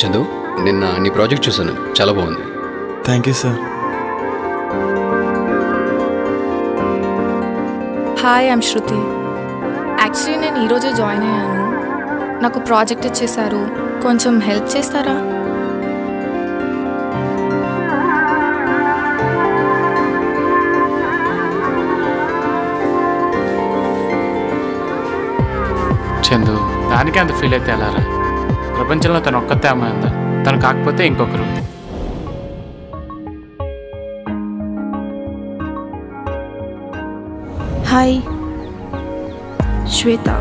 చందు నిన్న నీ ప్రాజెక్ట్ చూసాను చాలా బాగుంది thank you sir hi I'm Shruti actually నేను ఈరోజే జాయిన్ అయ్యాను నాకు ప్రాజెక్ట్ ఇచ్చేశారు కొంచెం హెల్ప్ చేస్తారా చందు దానికి అంత ఫీల్ అయితే ఎలారా ప్రపంచంలో తను ఒక్కతే అమ్మాయి ఉందా తను కాకపోతే ఇంకొకరు హాయ్ శ్వేత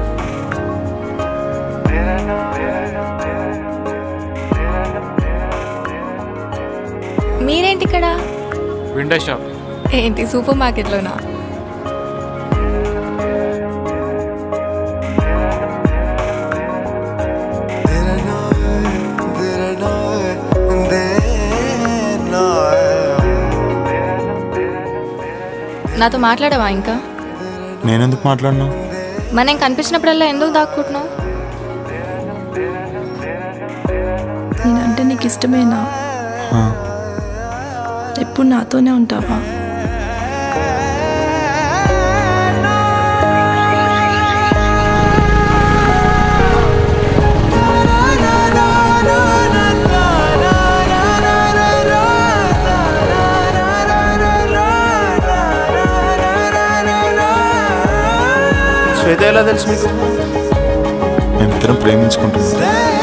మీరేంటి ఇక్కడ విండో షాప్ ఏంటి సూపర్ మార్కెట్లోనా నాతో మాట్లాడవా ఇంకా నేనెందుకు మాట్లాడను మనం కనిపించినప్పుడల్లా ఎందుకు దాక్కుంటున్నావు నేనంటే నీకు ఇష్టమేనా ఎప్పుడు నాతోనే ఉంటావా శ్వేత ఎలా తెలుసు మీకు మేమిద్దరం ప్రేమించుకుంటున్నాం